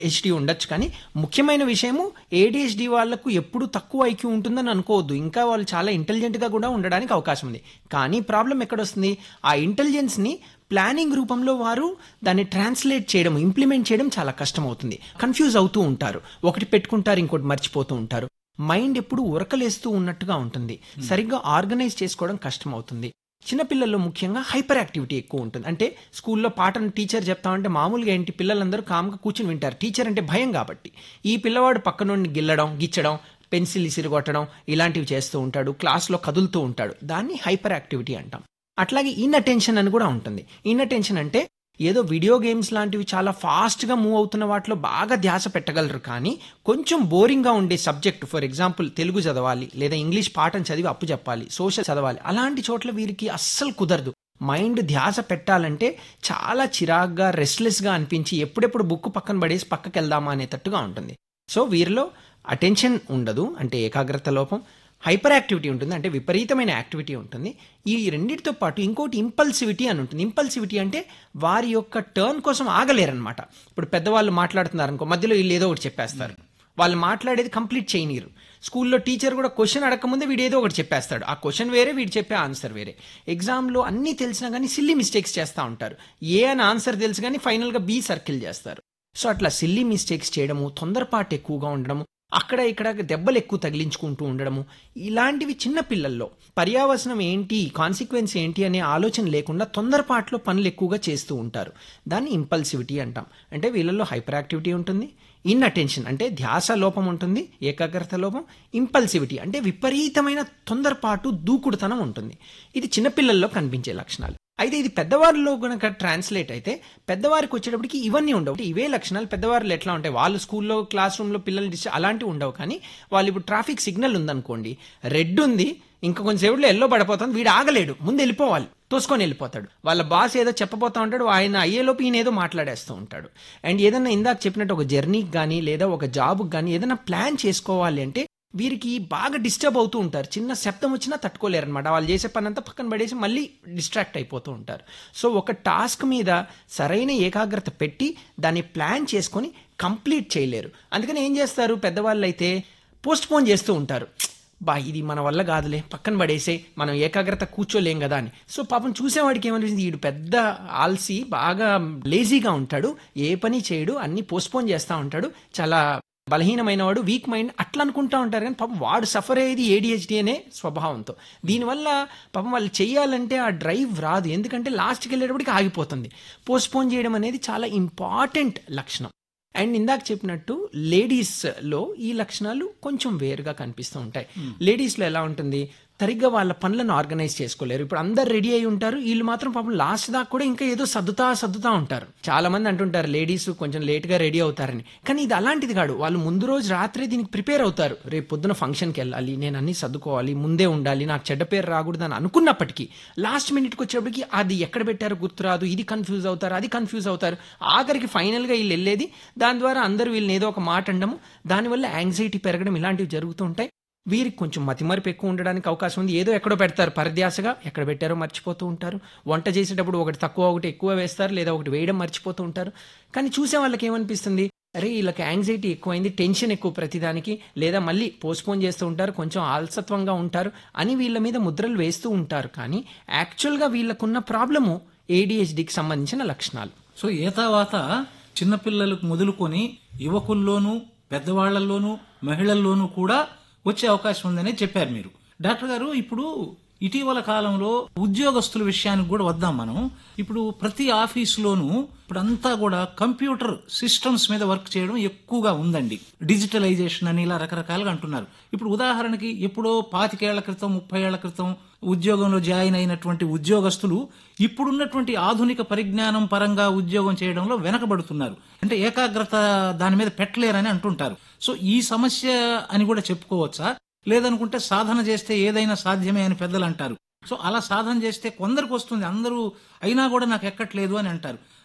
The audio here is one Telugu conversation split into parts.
హెచ్డి ఉండొచ్చు కానీ ముఖ్యమైన విషయము ఏడిహెచ్డి వాళ్ళకు ఎప్పుడు తక్కువ ఐక్యూ ఉంటుందని అనుకోవద్దు ఇంకా వాళ్ళు చాలా ఇంటెలిజెంట్గా కూడా ఉండడానికి అవకాశం ఉంది కానీ ప్రాబ్లం ఎక్కడొస్తుంది ఆ ఇంటెలిజెన్స్ని ప్లానింగ్ రూపంలో వారు దాన్ని ట్రాన్స్లేట్ చేయడం ఇంప్లిమెంట్ చేయడం చాలా కష్టం అవుతుంది కన్ఫ్యూజ్ అవుతూ ఉంటారు ఒకటి పెట్టుకుంటారు ఇంకోటి మర్చిపోతూ ఉంటారు మైండ్ ఎప్పుడు ఉరకలేస్తూ ఉన్నట్టుగా ఉంటుంది సరిగ్గా ఆర్గనైజ్ చేసుకోవడం కష్టం అవుతుంది చిన్నపిల్లల్లో ముఖ్యంగా హైపర్ యాక్టివిటీ ఎక్కువ ఉంటుంది అంటే స్కూల్లో పాటను టీచర్ చెప్తామంటే మామూలుగా ఏంటి పిల్లలందరూ కామ్గా కూర్చుని వింటారు టీచర్ అంటే భయం కాబట్టి ఈ పిల్లవాడు పక్క నుండి గిల్లడం గిచ్చడం పెన్సిల్ ఇసిరిగొట్టడం ఇలాంటివి చేస్తూ ఉంటాడు క్లాస్లో కదులుతూ ఉంటాడు దాన్ని హైపర్ యాక్టివిటీ అంటాం అట్లాగే ఇన్ అటెన్షన్ అని కూడా ఉంటుంది ఇన్ అటెన్షన్ అంటే ఏదో వీడియో గేమ్స్ లాంటివి చాలా ఫాస్ట్గా మూవ్ అవుతున్న వాటిలో బాగా ధ్యాస పెట్టగలరు కానీ కొంచెం బోరింగ్గా ఉండే సబ్జెక్ట్ ఫర్ ఎగ్జాంపుల్ తెలుగు చదవాలి లేదా ఇంగ్లీష్ పాఠం చదివి అప్పు చెప్పాలి సోషల్ చదవాలి అలాంటి చోట్ల వీరికి అస్సలు కుదరదు మైండ్ ధ్యాస పెట్టాలంటే చాలా చిరాగ్గా రెస్ట్లెస్గా అనిపించి ఎప్పుడెప్పుడు బుక్ పక్కన పడేసి పక్కకి వెళ్దామా అనేటట్టుగా ఉంటుంది సో వీరిలో అటెన్షన్ ఉండదు అంటే ఏకాగ్రత లోపం హైపర్ యాక్టివిటీ ఉంటుంది అంటే విపరీతమైన యాక్టివిటీ ఉంటుంది ఈ రెండింటితో పాటు ఇంకోటి ఇంపల్సివిటీ అని ఉంటుంది ఇంపల్సివిటీ అంటే వారి యొక్క టర్న్ కోసం ఆగలేరనమాట ఇప్పుడు పెద్దవాళ్ళు మాట్లాడుతున్నారు అనుకో మధ్యలో వీళ్ళు ఏదో ఒకటి చెప్పేస్తారు వాళ్ళు మాట్లాడేది కంప్లీట్ చేయనీరు స్కూల్లో టీచర్ కూడా క్వశ్చన్ అడగకముందే వీడు ఏదో ఒకటి చెప్పేస్తాడు ఆ క్వశ్చన్ వేరే వీడు చెప్పే ఆన్సర్ వేరే ఎగ్జామ్లో అన్నీ తెలిసినా కానీ సిల్లీ మిస్టేక్స్ చేస్తూ ఉంటారు ఏ అని ఆన్సర్ తెలుసు కానీ ఫైనల్గా బి సర్కిల్ చేస్తారు సో అట్లా సిల్లీ మిస్టేక్స్ చేయడము తొందరపాటు ఎక్కువగా ఉండడము అక్కడ ఇక్కడ దెబ్బలు ఎక్కువ తగిలించుకుంటూ ఉండడము ఇలాంటివి చిన్న పిల్లల్లో పర్యావసనం ఏంటి కాన్సిక్వెన్స్ ఏంటి అనే ఆలోచన లేకుండా తొందరపాటులో పనులు ఎక్కువగా చేస్తూ ఉంటారు దాన్ని ఇంపల్సివిటీ అంటాం అంటే వీళ్ళల్లో హైపర్ యాక్టివిటీ ఉంటుంది ఇన్ అటెన్షన్ అంటే ధ్యాస లోపం ఉంటుంది ఏకాగ్రత లోపం ఇంపల్సివిటీ అంటే విపరీతమైన తొందరపాటు దూకుడుతనం ఉంటుంది ఇది చిన్నపిల్లల్లో కనిపించే లక్షణాలు అయితే ఇది పెద్దవారిలో కనుక ట్రాన్స్లేట్ అయితే పెద్దవారికి వచ్చేటప్పటికి ఇవన్నీ ఉండవు ఇవే లక్షణాలు పెద్దవాళ్ళు ఎట్లా ఉంటాయి వాళ్ళు స్కూల్లో క్లాస్ రూమ్లో పిల్లలు డిస్ట అలాంటివి ఉండవు కానీ వాళ్ళు ఇప్పుడు ట్రాఫిక్ సిగ్నల్ ఉందనుకోండి రెడ్ ఉంది ఇంకా కొంచెంసేపులో ఎల్లో పడిపోతుంది వీడు ఆగలేడు ముందు వెళ్ళిపోవాలి తోసుకొని వెళ్ళిపోతాడు వాళ్ళ బాస్ ఏదో చెప్పబోతా ఉంటాడు ఆయన అయ్యేలోపు ఈయన ఏదో మాట్లాడేస్తూ ఉంటాడు అండ్ ఏదన్నా ఇందాక చెప్పినట్టు ఒక జర్నీకి కానీ లేదా ఒక జాబ్కి కానీ ఏదైనా ప్లాన్ చేసుకోవాలి అంటే వీరికి బాగా డిస్టర్బ్ అవుతూ ఉంటారు చిన్న శబ్దం వచ్చినా తట్టుకోలేరు అనమాట వాళ్ళు చేసే పని అంతా పక్కన పడేసి మళ్ళీ డిస్ట్రాక్ట్ అయిపోతూ ఉంటారు సో ఒక టాస్క్ మీద సరైన ఏకాగ్రత పెట్టి దాన్ని ప్లాన్ చేసుకొని కంప్లీట్ చేయలేరు అందుకని ఏం చేస్తారు పెద్దవాళ్ళు అయితే పోస్ట్ పోన్ చేస్తూ ఉంటారు బా ఇది మన వల్ల కాదులే పక్కన పడేసే మనం ఏకాగ్రత కూర్చోలేం కదా అని సో పాపం చూసేవాడికి ఏమనిపించింది వీడు పెద్ద ఆల్సి బాగా లేజీగా ఉంటాడు ఏ పని చేయడు అన్ని పోస్ట్పోన్ చేస్తూ ఉంటాడు చాలా బలహీనమైన వాడు వీక్ మైండ్ అట్లా అనుకుంటా ఉంటారు కానీ పాపం వాడు సఫర్ అయ్యేది ఏడిహెచ్డి అనే స్వభావంతో దీనివల్ల పాపం వాళ్ళు చేయాలంటే ఆ డ్రైవ్ రాదు ఎందుకంటే లాస్ట్కి వెళ్ళేటప్పటికి ఆగిపోతుంది పోస్ట్పోన్ చేయడం అనేది చాలా ఇంపార్టెంట్ లక్షణం అండ్ ఇందాక చెప్పినట్టు లేడీస్లో ఈ లక్షణాలు కొంచెం వేరుగా కనిపిస్తూ ఉంటాయి లేడీస్లో ఎలా ఉంటుంది సరిగ్గా వాళ్ళ పనులను ఆర్గనైజ్ చేసుకోలేరు ఇప్పుడు అందరు రెడీ అయి ఉంటారు వీళ్ళు మాత్రం పాపం లాస్ట్ దాకా కూడా ఇంకా ఏదో సర్దుతా సర్దుతా ఉంటారు చాలా మంది అంటుంటారు లేడీస్ కొంచెం లేట్గా రెడీ అవుతారని కానీ ఇది అలాంటిది కాదు వాళ్ళు ముందు రోజు రాత్రి దీనికి ప్రిపేర్ అవుతారు రేపు పొద్దున ఫంక్షన్కి వెళ్ళాలి నేను అన్ని సర్దుకోవాలి ముందే ఉండాలి నాకు చెడ్డ పేరు రాకూడదు అని అనుకున్నప్పటికీ లాస్ట్ మినిట్కి వచ్చేప్పటికి అది ఎక్కడ పెట్టారో గుర్తురాదు ఇది కన్ఫ్యూజ్ అవుతారు అది కన్ఫ్యూజ్ అవుతారు ఆఖరికి ఫైనల్గా వీళ్ళు వెళ్ళేది దాని ద్వారా అందరూ వీళ్ళని ఏదో ఒక మాట అనడము దానివల్ల యాంగ్జైటీ పెరగడం ఇలాంటివి జరుగుతూ ఉంటాయి వీరికి కొంచెం మతిమరుపు ఎక్కువ ఉండడానికి అవకాశం ఉంది ఏదో ఎక్కడో పెడతారు పరధ్యాసగా ఎక్కడ పెట్టారో మర్చిపోతూ ఉంటారు వంట చేసేటప్పుడు ఒకటి తక్కువ ఒకటి ఎక్కువ వేస్తారు లేదా ఒకటి వేయడం మర్చిపోతూ ఉంటారు కానీ చూసే వాళ్ళకి ఏమనిపిస్తుంది అరే వీళ్ళకి యాంగ్జైటీ ఎక్కువైంది టెన్షన్ ఎక్కువ ప్రతిదానికి లేదా మళ్ళీ పోస్ట్పోన్ చేస్తూ ఉంటారు కొంచెం ఆల్సత్వంగా ఉంటారు అని వీళ్ళ మీద ముద్రలు వేస్తూ ఉంటారు కానీ యాక్చువల్గా వీళ్ళకున్న ప్రాబ్లము ఏడిహెచ్డికి సంబంధించిన లక్షణాలు సో ఏ తర్వాత చిన్నపిల్లలకు మొదలుకొని యువకుల్లోనూ పెద్దవాళ్లలోనూ మహిళల్లోనూ కూడా వచ్చే అవకాశం ఉందని చెప్పారు మీరు డాక్టర్ గారు ఇప్పుడు ఇటీవల కాలంలో ఉద్యోగస్తుల విషయానికి కూడా వద్దాం మనం ఇప్పుడు ప్రతి ఆఫీసులోనూ ఇప్పుడంతా కూడా కంప్యూటర్ సిస్టమ్స్ మీద వర్క్ చేయడం ఎక్కువగా ఉందండి డిజిటలైజేషన్ అని ఇలా రకరకాలుగా అంటున్నారు ఇప్పుడు ఉదాహరణకి ఎప్పుడో పాతికేళ్ల క్రితం ముప్పై ఏళ్ల క్రితం ఉద్యోగంలో జాయిన్ అయినటువంటి ఉద్యోగస్తులు ఇప్పుడున్నటువంటి ఆధునిక పరిజ్ఞానం పరంగా ఉద్యోగం చేయడంలో వెనకబడుతున్నారు అంటే ఏకాగ్రత దాని మీద పెట్టలేరని అంటుంటారు సో ఈ సమస్య అని కూడా చెప్పుకోవచ్చా లేదనుకుంటే సాధన చేస్తే ఏదైనా సాధ్యమే అని పెద్దలు అంటారు సో అలా సాధన చేస్తే కొందరికి వస్తుంది అందరూ అయినా కూడా నాకు ఎక్కట్లేదు అని అంటారు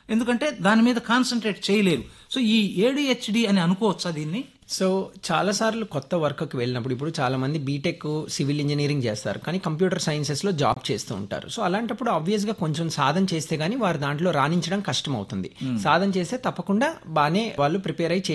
ఎందుకంటే దాని మీద కాన్సన్ట్రేట్ చేయలేరు సో ఈ ఏడిహెచ్డి అని అనుకోవచ్చా దీన్ని సో చాలాసార్లు కొత్త వర్క్కి వెళ్ళినప్పుడు ఇప్పుడు చాలా మంది బీటెక్ సివిల్ ఇంజనీరింగ్ చేస్తారు కానీ కంప్యూటర్ సైన్సెస్లో జాబ్ చేస్తూ ఉంటారు సో అలాంటప్పుడు ఆబ్వియస్గా కొంచెం సాధన చేస్తే గానీ వారు దాంట్లో రాణించడం కష్టం అవుతుంది సాధన చేస్తే తప్పకుండా బాగానే వాళ్ళు ప్రిపేర్ అయి